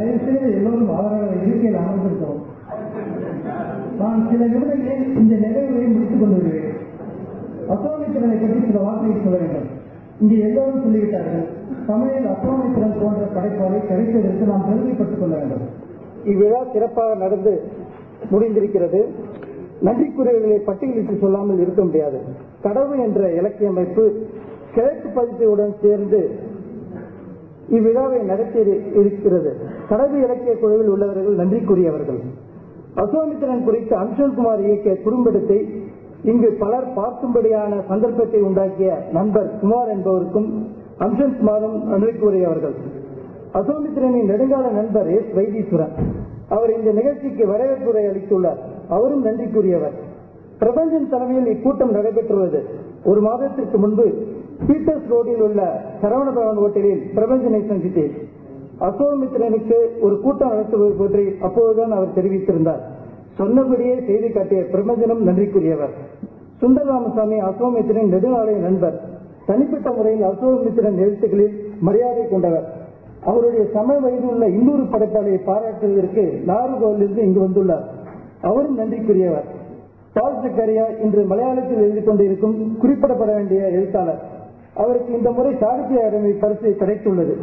தயவு செய்து எல்லோரும் அவரவர் இருக்கையில் அமர்ந்திருக்கிறோம் நான் சில நிமிடங்களில் இந்த நிறைவுரையை முடித்துக் கொண்டு வருவேன் அசோமித்திரனை பற்றி சில வார்த்தைகள் சொல்ல வேண்டும் இங்கே எல்லோரும் சொல்லிவிட்டார்கள் தமிழில் அசோமித்திரன் போன்ற படைப்பாளை கிடைத்ததற்கு நாம் பெருமைப்பட்டுக் கொள்ள வேண்டும் இவ்விழா சிறப்பாக நடந்து முடிந்திருக்கிறது நன்றிக்குரியவர்களை பட்டியலிட்டு சொல்லாமல் இருக்க முடியாது கடவுள் என்ற இலக்கிய அமைப்பு கிழக்கு பதிப்புடன் சேர்ந்து இவ்விழாவை நடத்தி இருக்கிறது கடவு இலக்கிய குழுவில் உள்ளவர்கள் நன்றிக்குரியவர்கள் அசோமித்திரன் குறித்து அம்சன்குமார் இயக்கிய குறும்படத்தை இங்கு பலர் பார்க்கும்படியான சந்தர்ப்பத்தை உண்டாக்கிய நண்பர் குமார் என்பவருக்கும் அம்சன்குமாரும் நன்றிக்குரியவர்கள் அசோமித்திரனின் நெடுங்கால நண்பர் எஸ் வைத்தீஸ்வரன் அவர் இந்த நிகழ்ச்சிக்கு வரவேற்புரை அளித்துள்ளார் அவரும் நன்றிக்குரியவர் பிரபஞ்சன் தலைமையில் இக்கூட்டம் நடைபெற்றுள்ளது ஒரு மாதத்திற்கு முன்பு பீட்டர்ஸ் ரோடில் உள்ள சரவணபவன் ஹோட்டலில் பிரபஞ்சனை சந்தித்தேன் அசோமித்திரனுக்கு ஒரு கூட்டம் நடத்துவது பற்றி அப்போதுதான் அவர் தெரிவித்திருந்தார் சொன்னபடியே செய்தி காட்டிய பிரபஞ்சனும் நன்றிக்குரியவர் சுந்தரராமசாமி அசோமித்திரன் நெடுநாளைய நண்பர் தனிப்பட்ட முறையில் அசோமித்திரன் எழுத்துக்களில் மரியாதை கொண்டவர் அவருடைய சம வயது உள்ள இன்னொரு படைப்பாளியை பாராட்டுவதற்கு நாகர்கோவிலிருந்து இங்கு வந்துள்ளார் அவரும் நன்றிக்குரியவர் பால் சக்கரியா இன்று மலையாளத்தில் எழுதி கொண்டிருக்கும் குறிப்பிடப்பட வேண்டிய எழுத்தாளர் அவருக்கு இந்த முறை சாகித்ய அகாடமி பரிசு கிடைத்துள்ளது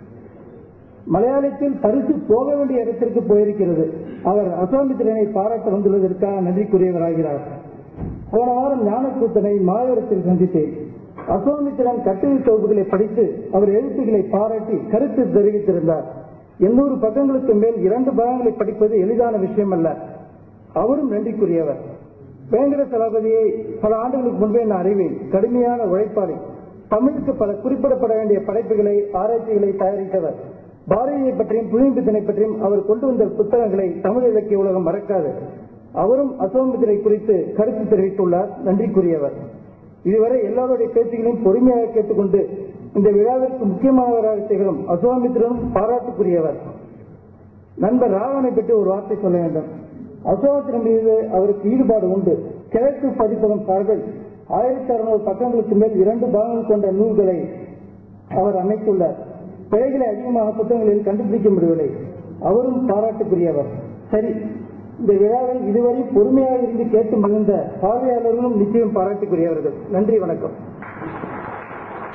மலையாளத்தில் பரிசு போக வேண்டிய இடத்திற்கு போயிருக்கிறது அவர் அசோமித்திரனை பாராட்ட வந்துள்ளதற்காக நன்றிக்குரியவராகிறார் போன வாரம் ஞானக்கூத்தனை மாயவரத்தில் சந்தித்தேன் அசோமித்திரன் கட்டுரை தொகுப்புகளை படித்து அவர் எழுத்துக்களை பாராட்டி கருத்து தெரிவித்திருந்தார் எண்ணூறு பக்கங்களுக்கு மேல் இரண்டு பாகங்களை படிப்பது எளிதான விஷயம் அல்ல அவரும் நன்றிக்குரியவர் வேங்கட தளபதியை பல ஆண்டுகளுக்கு முன்பே நான் அறிவேன் கடுமையான உழைப்பாளி தமிழுக்கு பல குறிப்பிடப்பட வேண்டிய படைப்புகளை ஆராய்ச்சிகளை தயாரித்தவர் பாரதியை பற்றியும் புதும்பித்தனை பற்றியும் அவர் கொண்டு வந்த புத்தகங்களை தமிழ் இலக்கிய உலகம் மறக்காது அவரும் அசோமித்திரை குறித்து கருத்து தெரிவித்துள்ளார் நன்றிக்குரியவர் இதுவரை எல்லாருடைய பேச்சுகளையும் பொறுமையாக கேட்டுக்கொண்டு இந்த விழாவிற்கு முக்கியமானவராக திகழும் அசோமித்திரனும் பாராட்டுக்குரியவர் நண்பர் ராவனை பற்றி ஒரு வார்த்தை சொல்ல வேண்டும் அசோகத்தின் மீது அவருக்கு ஈடுபாடு உண்டு கிழக்கு பதிப்பகம் சார்பில் ஆயிரத்தி அறுநூறு பக்கங்களுக்கு மேல் இரண்டு பாகங்கள் கொண்ட நூல்களை அவர் அமைத்துள்ளார் பிழைகளை அதிகமாக புத்தகங்களில் கண்டுபிடிக்க முடியவில்லை அவரும் பாராட்டுக்குரியவர் சரி இந்த விழாவை இதுவரை பொறுமையாக இருந்து கேட்டு மகிழ்ந்த பார்வையாளர்களும் நிச்சயம் பாராட்டுக்குரியவர்கள் நன்றி வணக்கம்